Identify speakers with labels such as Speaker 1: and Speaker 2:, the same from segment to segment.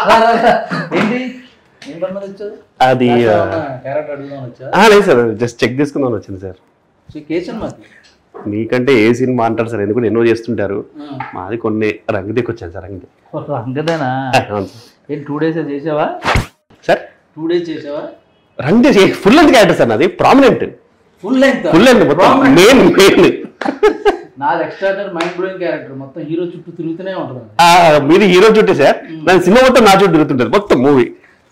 Speaker 1: రా, రా, రా. ఏంటి ఏం పని మీద వచ్చావు
Speaker 2: అది ఆ,
Speaker 1: క్యారెక్టర్ అడుగుదాం వచ్చా
Speaker 2: ఆ, లేదు సార్ జస్ట్ చెక్ చేసుకుందాం వచ్చింది సార్
Speaker 1: కేసన్ మాది
Speaker 2: మీకంటే ఏ సినిమా అంటారు సార్ ఎందుకంటే ఎన్నో చేస్తుంటారు మాది కొన్ని రంగుదికి వచ్చాను సార్ రంగుది
Speaker 1: అంగదేనా
Speaker 2: అవును సార్.
Speaker 1: ఏం టూ డేస్ చేసావా
Speaker 2: సార్
Speaker 1: టూ డేస్ చేసావా
Speaker 2: రంగుది ఫుల్ లెంత్ క్యారెక్టర్ సార్ నాది prominent
Speaker 1: full length
Speaker 2: full length మొత్తం మెయిన్ మెయిన్
Speaker 1: నాది ఎక్స్ట్రాడర్ మైండ్ బ్లోయింగ్ క్యారెక్టర్ మొత్తం హీరో చుట్టూ తిరుగుతూనే ఉంటుంది
Speaker 2: మీది హీరో చుట్టే సార్ నా సినిమా మొత్తం నా చుట్టూ తిరుగుతుంటారు మొత్తం మూవీ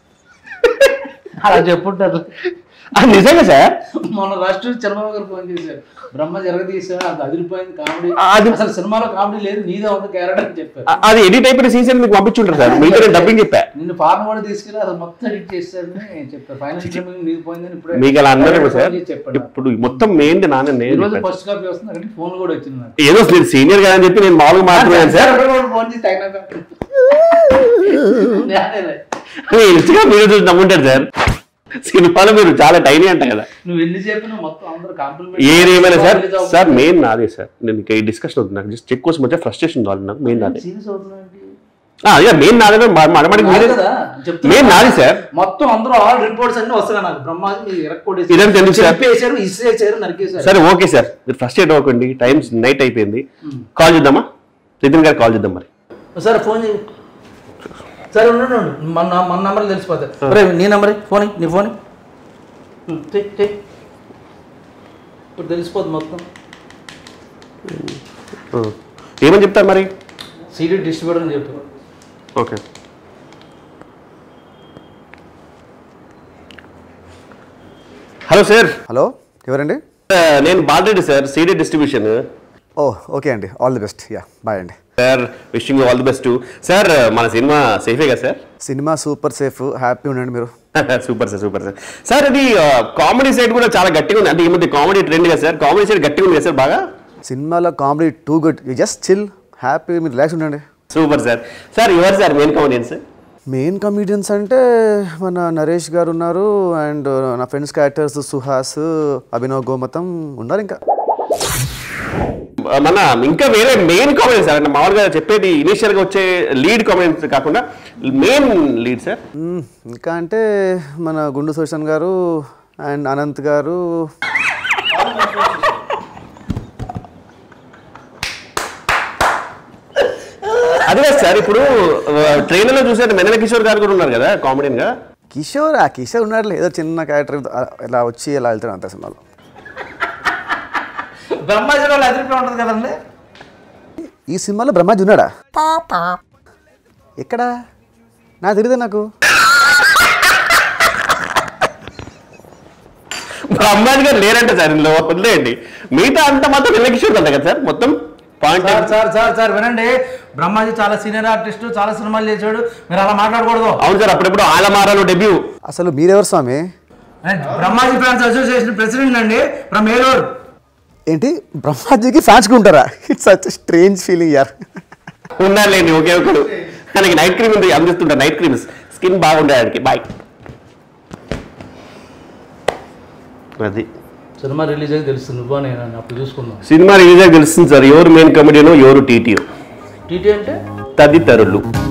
Speaker 1: అలా చెప్పుంటారు
Speaker 2: నిజంగా సార్
Speaker 1: మొన్న రాష్ట్ర చంద్రబాబు గారు ఫోన్ చేశారు బ్రహ్మ జరగదీసా అది అదిరిపోయింది కామెడీ
Speaker 2: అది-
Speaker 1: అసలు సినిమాలో కామెడీ లేదు నీదే ఉంది క్యారెక్టర్ అని చెప్పారు
Speaker 2: ఆ- అది ఎడిట్ అయిపోయిన సీన్స్ మీకు పంపించుంటారు సార్ మీతో నేను డబ్బింగ్ చెప్పా
Speaker 1: నిన్ను ఫార్మ్ కూడా తీసుకెళ్ళి అసలు మొత్తం ఎడిట్ చేస్తారని చెప్పారు ఫైనల్ ట్రిమ్మింగ్ నీది పోయిందని ఇప్పుడే
Speaker 2: మీకు అలా అన్నారు సార్
Speaker 1: ఫోన్ చేసి చెప్పాడు
Speaker 2: ఇప్పుడు మొత్తం మెయిన్ నాన్న
Speaker 1: ఈ
Speaker 2: నేను
Speaker 1: రోజు
Speaker 2: చెప్పాను.
Speaker 1: ఫస్ట్ కాపీ వస్తుంది అక్కడికి ఫోన్ కూడా వచ్చింది నాకు
Speaker 2: ఏదో మీరు సీనియర్ కదా అని చెప్పి నేను మామూలుగా మాట్లాడాను సార్
Speaker 1: ఫోన్ చేసి తగిన
Speaker 2: ఇష్టంగా మీరు చూసి నమ్ముంటారు సార్ సినిమాలో మీరు చాలా టైనీ అంట కదా
Speaker 1: నువ్వు ఎన్ని చెప్పినా మొత్తం అందరూ కాంప్లిమెంట్
Speaker 2: ఏదేమైనా సార్ సార్ మెయిన్ నాదే సార్ నేను ఇంకా ఈ డిస్కషన్ అవుతుంది నాకు జస్ట్ చెక్ కోసం వచ్చే ఫ్రస్ట్రేషన్ కావాలి నాకు మెయిన్ నాదే
Speaker 1: సీరియస్ అవుతున్నావు
Speaker 2: ఆ, అదే మెయిన్ నాదే మడమడికి మీరే
Speaker 1: కదా చెప్తున్నా.
Speaker 2: మెయిన్ నాది సార్
Speaker 1: మొత్తం అందరూ ఆల్ రిపోర్ట్స్ అన్ని వస్తున్నాయి నాకు బ్రహ్మాజీ మీరు ఇరక్కొట్టేసి
Speaker 2: ఇదేం తెలుసు సార్.
Speaker 1: చెప్పేసారు ఇసేసారు నరికేసారు
Speaker 2: సరే ఓకే సార్ మీరు ఫస్ట్ ఎయిట్ అవ్వకండి టైం నైట్ అయిపోయింది కాల్ చేద్దామా నితిన్ గారు కాల్ చేద్దాం మరి
Speaker 1: సరే ఫోన్ చేయి సరే ఉండండి ఉండు. మన మన నంబర్ తెలిసిపోతాయి సరే నీ నంబర్ ఫోన్ ఇయ్యి, నీ ఫోన్ ఇయ్యి. ఉం, చెయ్, చెయ్. ఇప్పుడు తెలిసిపోతుంది మొత్తం
Speaker 2: ఆ. ఏమని చెప్తారు మరి
Speaker 1: సీడీ డిస్ట్రిబ్యూటర్ అని చెప్పు
Speaker 2: ఓకే హలో సార్
Speaker 3: హలో ఎవరండి
Speaker 2: నేను Balareddy sir CD distribution
Speaker 3: oh okay అండి all the best yeah bye అండి
Speaker 2: sir wishing all the best sir మన సినిమా సేఫే కదా సార్
Speaker 3: సినిమా సూపర్ సేఫ్ హ్యాపీ ఉండండి మీరు
Speaker 2: super sir super sir sir ఇది కామెడీ సైడ్ కూడా చాలా గట్టిగా ఉంది అంటే ఈ మధ్య కామెడీ ట్రెండ్ కదా సార్ కామెడీ సైడ్ గట్టిగా ఉంది కదా సార్ బాగా
Speaker 3: సినిమాలో comedy too good you just chill happy మీరు రిలాక్స్ ఉండండి
Speaker 2: సూపర్ సార్ సార్ ఎవరు sir main comedian sir
Speaker 3: main comedians అంటే మన నరేష్ గారు ఉన్నారు అండ్ నా ఫ్రెండ్స్ క్యారెక్టర్స్ సుహాస్ అభినవ్ గోమతం ఉన్నారు ఇంకా
Speaker 2: మన ఇంకా వేరే మెయిన్ కామెడీ సార్ అంటే మామూలుగా చెప్పేది ఇనిషియల్ గా వచ్చే లీడ్ కామెడీస్ కాకుండా మెయిన్ లీడ్ సార్
Speaker 3: మ్మ్, ఇంకా అంటే మన గుండు సుషన్ గారు అండ్ అనంత్ గారు
Speaker 2: అదే కదా సార్ ఇప్పుడు ట్రైనర్ లో చూసే మెనల కిషోర్ గారు కూడా ఉన్నారు కదా కామెడియన్ గా
Speaker 3: కిషోర్ ఆ కిషోర్ ఉన్నాడు ఏదో చిన్న క్యారెక్టర్ ఇలా వచ్చి ఇలా వెళ్తాడు అంత సినిమాలో
Speaker 1: బ్రహ్మాజీ వాళ్ళు అదిరిపోయి ఉంటుంది కదండి
Speaker 3: ఈ సినిమాలో బ్రహ్మాజీ ఉన్నాడా ఎక్కడా నాకు తెలియదు నాకు
Speaker 2: బ్రహ్మాజీ గారు లేరంటే సార్ ఇందులో వదిలేయండి మిగతా అంతా మొత్తం మెనల కిషోర్ అంట కదా సార్ మొత్తం
Speaker 1: sir
Speaker 2: point
Speaker 1: sir sir sir వినండి బ్రహ్మాజీ చాలా సీనియర్ ఆర్టిస్ట్ చాలా సినిమాలు చేశాడు మీరు అలా మాట్లాడకూడదు
Speaker 2: అవును సార్ అప్పుడెప్పుడు ఆలమారాలో డెబ్యూ
Speaker 3: అసలు మీరెవరు Swami
Speaker 1: Brahmaji fans association president అండి ఫ్రమ్ ఏలూరు
Speaker 3: ఏంటి బ్రహ్మాజీకి ఫ్యాన్స్ ఉంటారా ఇట్స్ సచ్ స్ట్రేంజ్ ఫీలింగ్ యార్
Speaker 2: ఉన్నారులేండి ఒకే ఒకడు మనకి నైట్ క్రీమ్ ఉంది అందిస్తుంటా నైట్ క్రీమ్స్ స్కిన్ బాగుండే ఆడికి బాయ్ అది
Speaker 1: సినిమా రిలీజ్ అయితే తెలుస్తుంది నువ్వు నేను అప్పుడు చూసుకుందాం
Speaker 2: సినిమా రిలీజ్ తెలుస్తుంది సార్ ఎవరు మెయిన్ కమెడియన్ ఎవరు టీటీఓ
Speaker 1: టీటీ అంటే
Speaker 2: తదితరులు